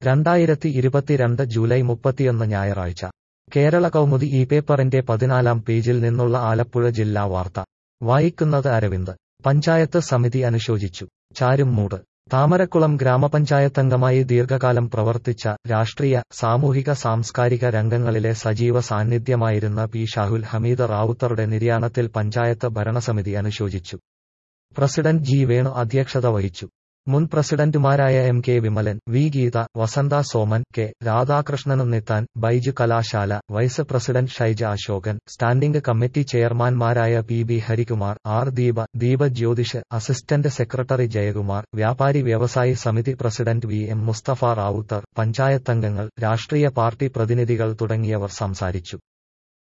രണ്ടായിരത്തി ഇരുപത്തിരണ്ട് ജൂലൈ മുപ്പത്തിയൊന്ന് ഞായറാഴ്ച കേരള കൗമുദി ഈ പേപ്പറിന്റെ പതിനാലാം പേജിൽ നിന്നുള്ള ആലപ്പുഴ ജില്ലാ വാർത്ത വായിക്കുന്നത് അരവിന്ദ് പഞ്ചായത്ത് സമിതി അനുശോചിച്ചു ചാരുംമൂട് താമരക്കുളം ഗ്രാമപഞ്ചായത്തംഗമായി ദീർഘകാലം പ്രവർത്തിച്ച രാഷ്ട്രീയ സാമൂഹിക സാംസ്കാരിക രംഗങ്ങളിലെ സജീവ സാന്നിധ്യമായിരുന്ന പി ഷാഹുൽ ഹമീദ് റാവുത്തറുടെ നിര്യാണത്തിൽ പഞ്ചായത്ത് ഭരണസമിതി അനുശോചിച്ചു പ്രസിഡന്റ് ജി വേണു അധ്യക്ഷത വഹിച്ചു മുൻ പ്രസിഡന്റുമാരായ M K Vimalan V Geetha Vasantha Soman K Radhakrishnanunnithan Baiju Kalashala vice president Shaija Ashokan standing committee ചെയർമാൻമാരായ P B Harikumar R Deepa Deepa Jyothish assistant secretary Jayakumar വ്യാപാരി വ്യവസായി സമിതി president V M Mustafa Rawther പഞ്ചായത്തംഗങ്ങൾ രാഷ്ട്രീയ പാർട്ടി പ്രതിനിധികൾ തുടങ്ങിയവർ സംസാരിച്ചു